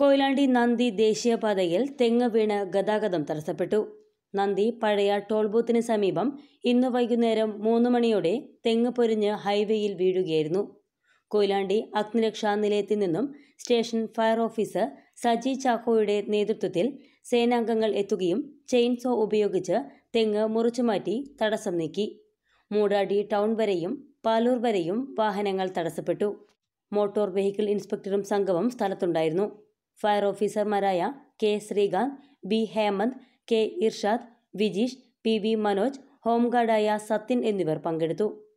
കൊയിലാണ്ടി നന്ദി ദേശീയപാതയിൽ തെങ്ങ് വീണ് ഗതാഗതം തടസ്സപ്പെട്ടു നന്ദി പഴയ ടോൾ ബൂത്തിന് സമീപം ഇന്ന് വൈകുന്നേരം മൂന്ന് മണിയോടെ തെങ്ങ് പൊരിഞ്ഞ് ഹൈവേയിൽ വീഴുകയായിരുന്നു കൊയിലാണ്ടി അഗ്നിരക്ഷാ നിലയത്തിൽ നിന്നും സ്റ്റേഷൻ ഫയർ ഓഫീസർ സജി ചാക്കോയുടെ നേതൃത്വത്തിൽ സേനാംഗങ്ങൾ എത്തുകയും ചെയിൻസോ ഉപയോഗിച്ച് തെങ്ങ് മുറിച്ചുമാറ്റി തടസ്സം നീക്കി മൂടാടി ടൗൺ വരെയും പാലൂർ വരെയും വാഹനങ്ങൾ തടസ്സപ്പെട്ടു മോട്ടോർ വെഹിക്കിൾ ഇൻസ്പെക്ടറും സംഘവും സ്ഥലത്തുണ്ടായിരുന്നു ഫയർ ഓഫീസർമാരായ K Sreekanth B Hemanth K Irshad Vijeesh P V Manoj ഹോംഗാർഡായ സത്യൻ എന്നിവർ പങ്കെടുത്തു